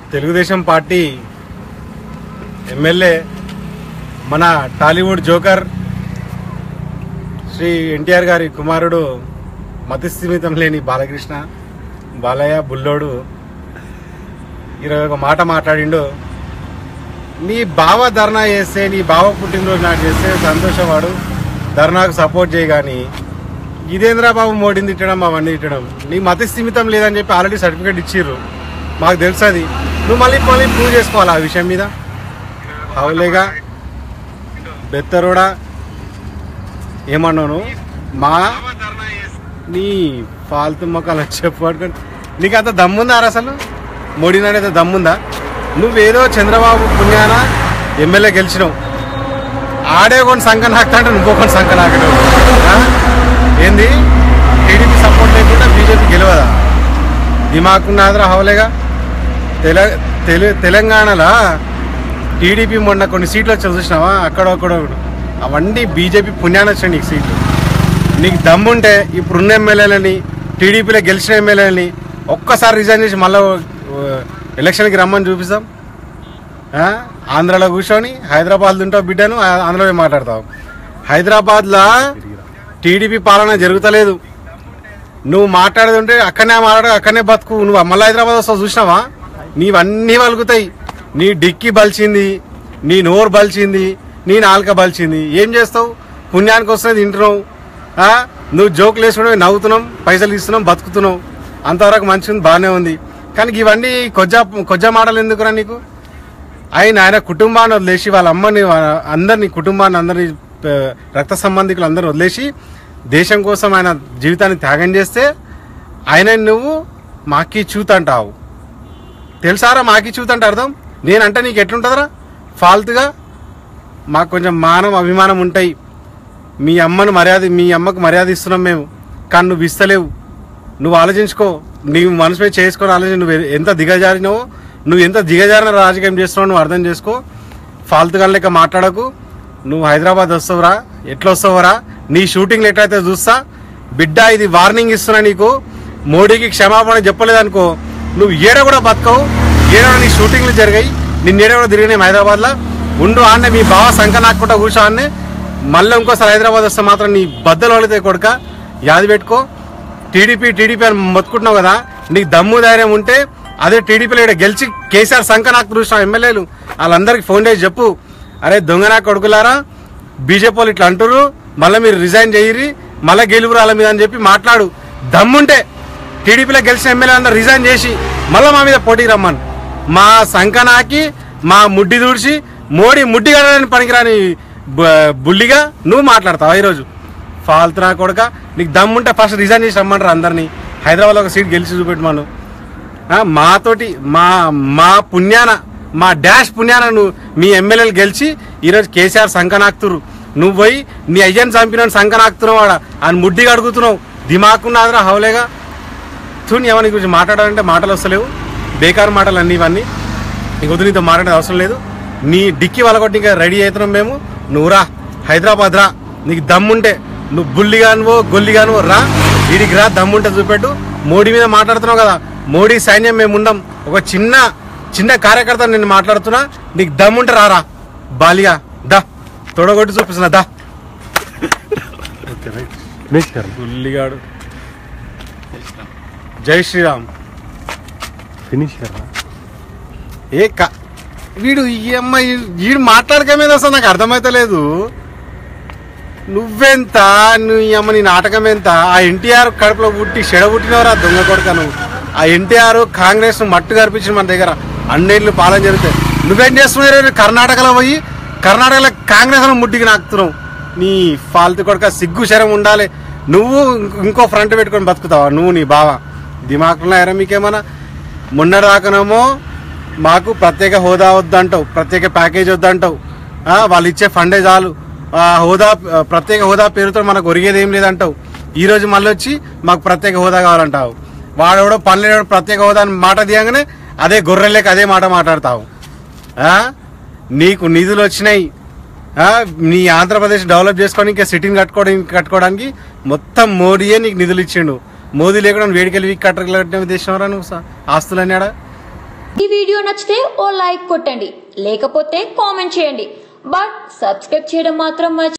Telugu Desam party MLA మన Tollywood joker Shri NTR గారి కుమారుడు మతిస్థిమితం లేని బాలకృష్ణ బాలయ్య బుల్లోడు ఈరోజు ఒక మాట మాట్లాడిండు నీ బావ ధర్నా చేస్తే నీ బావ పుట్టినరోజు నాకు చేస్తే సంతోషవాడు ధర్నాకు సపోర్ట్ చేయి కానీ ఇదేంద్రా బాబు మోడీని తిట్టడం అవన్నీ తిట్టడం నీ మతి స్థిమితం లేదని చెప్పి ఆల్రెడీ సర్టిఫికేట్ ఇచ్చిర్రు మాకు తెలుసు అది నువ్వు మళ్ళీ మళ్ళీ ప్రూవ్ చేసుకోవాలి ఆ విషయం మీద అవులేగా బెత్తరోడా ఏమన్నాను మా నీ ఫాల్తు మొక్కలు చెప్పు పట్టుకొని నీకు అంత దమ్ముందా రా అసలు మోడీ నాడైతే దమ్ముందా నువ్వేదో చంద్రబాబు పుణ్యాన ఎమ్మెల్యే గెలిచినావు ఆడే కొన్ని సంఖ నాకుతా అంటే నువ్వు కొన్ని సంఖ నాకడం ఏంది టీడీపీ సపోర్ట్ లేకుండా బీజేపీ గెలవదా దిమాకున్నాదిరా హవలేగా తెల తెలు తెలంగాణలో టీడీపీ మొన్న కొన్ని సీట్లు వచ్చి చూసినావా అక్కడ అక్కడ అవన్నీ బీజేపీ పుణ్యాన వచ్చాయి నీకు సీట్లు నీకు దమ్ముంటే ఇప్పుడున్న ఎమ్మెల్యేలని టీడీపీలో గెలిచిన ఎమ్మెల్యేలని ఒక్కసారి రిజైన్ చేసి మళ్ళీ ఎలక్షన్కి రమ్మని చూపిస్తాం ఆ? ఆంధ్రాలో కూర్చొని హైదరాబాద్ ఉంటావు బిడ్డను ఆ- ఆంధ్రలో మాట్లాడతావు హైదరాబాద్లో టీడీపీ పాలన జరుగుతలేదు నువ్వు మాట్లాడేది ఉంటే అక్కడనే మాట్లాడ అక్కడనే బతుకు నువ్వు మళ్ళీ హైదరాబాద్ వస్తావు చూసినావా నీవన్నీ వలుగుతాయి నీ డిక్కి బలిచింది నీ నోరు బలిచింది నీ నాలుక బలిచింది ఏం చేస్తావు పుణ్యానికి వస్తుంది తింటున్నావు ఆ? నువ్వు జోకులు వేసుకుని నవ్వుతున్నాం పైసలు ఇస్తున్నాం బతుకుతున్నావు అంతవరకు మంచిగా ఉంది బాగానే ఉంది కానీ ఇవన్నీ కొజ్జా కొజ్జా మాటలు ఎందుకురా నీకు ఆయన ఆయన కుటుంబాన్ని వదిలేసి వాళ్ళ అమ్మని వాళ్ళ- అందరినీ కుటుంబాన్ని అందరినీ ఆ, రక్త సంబంధికులు అందరిని వదిలేసి దేశం కోసం ఆయన జీవితాన్ని త్యాగం చేస్తే ఆయన నువ్వు మాకి చూత్ అంటావు తెలుసారా మాకి చూత్ అంటే అర్థం నేనంటే నీకు ఎట్లుంటుందిరా ఫాల్తుగా మాకు కొంచెం మానం అభిమానం ఉంటాయి మీ అమ్మను మర్యాద మీ అమ్మకు మర్యాద ఇస్తున్నాం మేము కానీ నువ్వు ఇస్తలేవు నువ్వు ఆలోచించుకో నీ మనసుపై చేసుకొని ఆలోచించి నువ్వు ఎంత దిగజారినావో నువ్వు ఎంత దిగజారిన రాజకీయం చేస్తున్నావు నువ్వు అర్థం చేసుకో ఫాల్తుగా లెక్క మాట్లాడకు నువ్వు హైదరాబాద్ వస్తావురా ఎట్లా వస్తావురా నీ షూటింగ్లు ఎట్లయితే చూస్తా బిడ్డ ఇది వార్నింగ్ ఇస్తున్నా నీకు మోడీకి క్షమాపణ చెప్పలేదనుకో నువ్వు ఏడ కూడా బతకవు ఏడ కూడా నీ షూటింగ్లు జరిగాయి నిన్న ఏడ కూడా తిరిగినాయి హైదరాబాద్లో ఉండు ఆన్నే మీ బావ సంఖ నాకుంటా కూర్చో ఆన్నే మళ్ళీ ఇంకోసారి హైదరాబాద్ వస్తే మాత్రం నీ బద్దలు వలితే కొడుక యాది పెట్టుకో టీడీపీ టీడీపీ అని మొత్తుకుంటున్నావు కదా నీకు దమ్ము ధైర్యం ఉంటే అదే టీడీపీలో ఇక్కడ గెలిచి కేసీఆర్ సంఖ నాకు చూసిన ఎమ్మెల్యేలు వాళ్ళందరికీ ఫోన్ చేసి చెప్పు అరే దొంగ నా కొడుకులారా బీజేపీ వాళ్ళు ఇట్లా అంటారు మళ్ళీ మీరు రిజైన్ చేయరి మళ్ళీ గెలుపు రాల మీద అని చెప్పి మాట్లాడు దమ్ముంటే టీడీపీలో గెలిచిన ఎమ్మెల్యే అందరూ రిజైన్ చేసి మళ్ళీ మా మీద పోటీ రమ్మను మా సంకనాకి మా ముడ్డి దూడ్చి మోడీ ముడ్డి కడడానికి పనికిరాని బ- బుల్లిగా నువ్వు మాట్లాడతావు ఈరోజు ఫాల్తు నా కొడుక నీకు దమ్ముంటే ఫస్ట్ రిజైన్ చేసి రమ్మంటారు అందరినీ హైదరాబాద్లో ఒక సీట్ గెలిచి చూపెట్టమను ఆ, మాతోటి మా మా పుణ్యాన మా డాష్ పుణ్యాన నువ్వు మీ ఎమ్మెల్యేలు గెలిచి ఈరోజు కేసీఆర్ సంకనాక్తురు నువ్వు పోయి నీ అయ్యని చంపిన సంకనాక్తున్నావు వాడ అని ముడ్డిగా అడుగుతున్నావు దిమాకున్నాదిరా హౌలేగా చూని ఎవరి గురించి మాట్లాడాలంటే మాటలు వస్తలేవు బేకారు మాటలు అన్నీ ఇవన్నీ ఇంక వద్దు నీతో మాట్లాడే అవసరం లేదు నీ డిక్కి వలగొట్టి ఇంకా రెడీ అవుతున్నాం మేము నువ్వు రా హైదరాబాద్ రా నీకు దమ్ముంటే నువ్వు బుల్లిగానువో గొల్లిగానువో రా వీడికి రా దమ్ముంటే చూపెట్టు మోడీ మీద మాట్లాడుతున్నావు కదా మోడీ సైన్యం మేము ఉండం ఒక చిన్న చిన్న కార్యకర్త నేను మాట్లాడుతున్నా నీకు దమ్ముంటే రారా బాలిగా దా తొడగొట్టి చూపిస్తున్నా దా నెక్స్ట్ కర్ బుల్లిగాడు జై శ్రీరామ్ ఫినిష్ కర్ ఏ క వీడు ఈ అమ్మాయి వీడు మాట్లాడక మీద అసలు నాకు అర్థమైతలేదు నువ్వెంత నువ్వు ఈ అమ్మ నీ నాటకం ఎంత ఆ ఎన్టీఆర్ కడుపులో పుట్టి చెడ పుట్టినవరా దొంగ కొడుక నువ్వు ఆ ఎన్టీఆర్ కాంగ్రెస్ మట్టు కనిపించిన మన దగ్గర అన్నేళ్ళు పాలన జరుగుతాయి నువ్వేం చేస్తున్నావు కర్ణాటకలో పోయి కర్ణాటకలో కాంగ్రెస్ ముట్టికి నాకుతున్నావు నీ ఫాల్తు కొడుక సిగ్గు శరం ఉండాలి నువ్వు ఇంకో- ఇంకో ఫ్రంట్ పెట్టుకొని బతుకుతావా నువ్వు నీ బావ దిమాకులో ఎరా మీకేమన్నా మొన్నటిదాకానేమో మాకు ప్రత్యేక హోదా వద్దంటావు ప్రత్యేక ప్యాకేజ్ వద్దంటావు ఆ, వాళ్ళు ఇచ్చే ఫండే చాలు ఆ హోదా ఆ, ప్రత్యేక హోదా పేరుతో మనకు ఒరిగేది ఏం లేదంటావు ఈ రోజు మళ్ళీ వచ్చి మాకు ప్రత్యేక హోదా కావాలంటావు వాడెవడో పనులేడు ప్రత్యేక హోదా అని మాట తీయగానే అదే గొర్రెలేక అదే మాట మాట్లాడతావు ఆ? నీకు నిధులు వచ్చినాయి ఆ, నీ ఆంధ్రప్రదేశ్ డెవలప్ చేసుకొని ఇంకా సిటీని కట్టుకోవడానికి కట్టుకోవడానికి మొత్తం మోడీయే నీకు నిధులు ఇచ్చిండు మోదీ లేకుండా వేడికెళ్ళి వీక్ కట్టగలిగిన దేశం రా నువ్వు స- ఆస్తులు అన్నాడా ఈ వీడియో నచ్చితే ఓ లైక్ కొట్టండి లేకపోతే కామెంట్ చేయండి బట్ సబ్స్క్రైబ్ చేయడం మాత్రం మర్చి